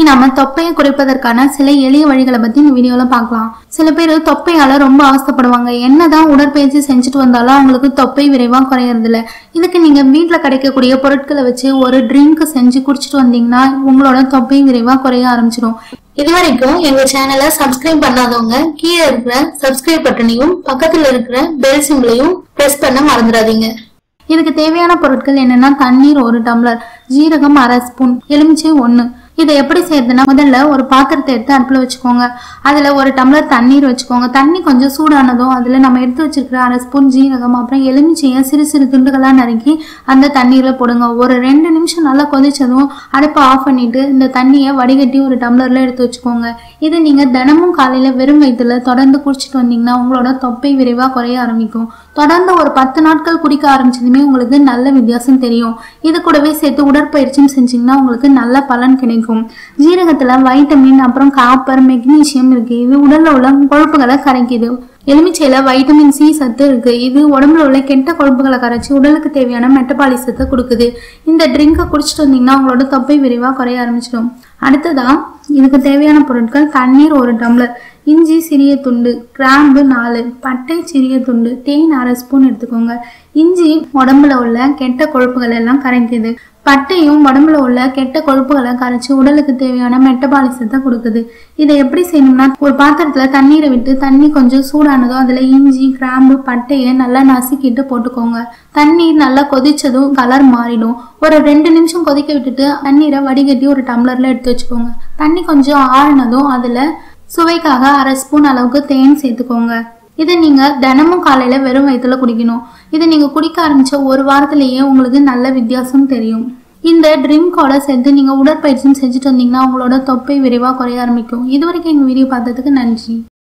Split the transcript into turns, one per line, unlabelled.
நாம தொப்பையை குறைப்பதற்கான சில எளிய வழிகளை பத்தி இந்த வீடியோல பார்க்கலாம் சில பேர் தொப்பையால ரொம்ப அவஸ்தைப்படுவாங்க என்னதான் உடற்பயிற்சி செஞ்சுட்டு வந்தாலும் அவங்களுக்கு தொப்பை விரைவா குறையறது இல்ல இதுக்கு நீங்க வீட்ல கிடைக்கக்கூடிய பொருட்களை வச்சு ஒரு ட்ரிங்க் செஞ்சு குடிச்சிட்டு வந்தீங்கன்னா உங்களோட தொப்பை விரைவா குறைய ஆரம்பிச்சிடும் இது வரைக்கும் எங்க சேனலை சப்ஸ்கிரைப் பண்ணாதவங்க கீழே இருக்கிற சப்ஸ்கிரைப் பட்டனையும் பக்கத்துல இருக்கிற பெல் சிம்பிளையும் பிரஸ் பண்ண மறந்துடாதீங்க இதுக்கு தேவையான பொருட்கள் என்னன்னா தண்ணீர் ஒரு டம்ளர் ஜீரகம் அரை ஸ்பூன் எலுமிச்சை ஒன்று இதை எப்படி செய்யறதுன்னா முதல்ல ஒரு பாத்திரத்தை எடுத்து அடுப்பில் வச்சுக்கோங்க அதில் ஒரு டம்ளர் தண்ணீர் வச்சுக்கோங்க தண்ணி கொஞ்சம் சூடானதும் அதில் நம்ம எடுத்து வச்சிருக்கிற அரை ஸ்பூன் ஜீரகம் அப்புறம் எலுமிச்சையை சிறு சிறு துண்டுகளாக நறுக்கி அந்த தண்ணீரில் போடுங்க ஒரு ரெண்டு நிமிஷம் நல்லா கொதிச்சதும் அடுப்பை ஆஃப் பண்ணிட்டு இந்த தண்ணியை வடிகட்டி ஒரு டம்ளரில் எடுத்து வச்சுக்கோங்க இது நீங்கள் தினமும் காலையில் வெறும் வயிற்றுல தொடர்ந்து குடிச்சிட்டு வந்தீங்கன்னா உங்களோட தொப்பை விரைவாக குறைய ஆரம்பிக்கும் தொடர்ந்து ஒரு பத்து நாட்கள் குடிக்க ஆரம்பிச்சதுமே உங்களுக்கு நல்ல வித்தியாசம் தெரியும் இது கூடவே சேர்த்து உடற்பயிற்சியும் செஞ்சீங்கன்னா உங்களுக்கு நல்ல பலன் கிடைக்கும் ஜீரகத்துல வைட்டமின் அப்புறம் காப்பர் மெக்னீசியம் இருக்கு இது உடல்ல உள்ள கொழுப்புகளை கரைக்குது எலுமிச்சையில வைட்டமின் சி சத்து இருக்கு இது உடம்புல உள்ள கெட்ட கொழுப்புகளை கரைச்சி உடலுக்கு தேவையான மெட்டபாலிசத்தை கொடுக்குது இந்த ட்ரிங்கை குடிச்சிட்டு வந்தீங்கன்னா உங்களோட தொப்பை விரைவா குறைய ஆரம்பிச்சிடும் அடுத்ததா இதுக்கு தேவையான பொருட்கள் தண்ணீர் ஒரு டம்ளர் இஞ்சி சிறிய துண்டு கிராம்பு நாலு பட்டை சிறிய துண்டு தேன் அரை ஸ்பூன் எடுத்துக்கோங்க இஞ்சி உடம்புல உள்ள கெட்ட கொழுப்புகள் எல்லாம் கரைக்குது பட்டையும் உடம்புல உள்ள கெட்ட கொழுப்புகளை கரைச்சி உடலுக்கு தேவையான மெட்டபாலிசத்தை கொடுக்குது இதை எப்படி செய்யணும்னா ஒரு பாத்திரத்துல தண்ணீரை விட்டு தண்ணி கொஞ்சம் சூடானதும் அதுல இஞ்சி கிராம்பு பட்டையை நல்லா நசுக்கிட்டு போட்டுக்கோங்க தண்ணீர் நல்லா கொதிச்சதும் கலர் மாறிடும் ஒரு ரெண்டு நிமிஷம் கொதிக்க விட்டுட்டு தண்ணீரை வடிகட்டி ஒரு டம்ளர்ல எடுத்து வச்சுக்கோங்க தண்ணி கொஞ்சம் ஆறுனதும் அதுல சுவைக்காக அரை ஸ்பூன் அளவுக்கு தேன் சேர்த்துக்கோங்க இதை நீங்க தினமும் காலையில வெறும் வயிற்றுல குடிக்கணும் இதை நீங்க குடிக்க ஆரம்பிச்ச ஒரு வாரத்திலேயே உங்களுக்கு நல்ல வித்தியாசம் தெரியும் இந்த ட்ரிங்கோட சேர்த்து நீங்க உடற்பயிற்சியும் செஞ்சுட்டு வந்தீங்கன்னா உங்களோட தொப்பை விரைவா குறைய ஆரம்பிக்கும் இது வரைக்கும் எங்க வீடியோ பார்த்ததுக்கு நன்றி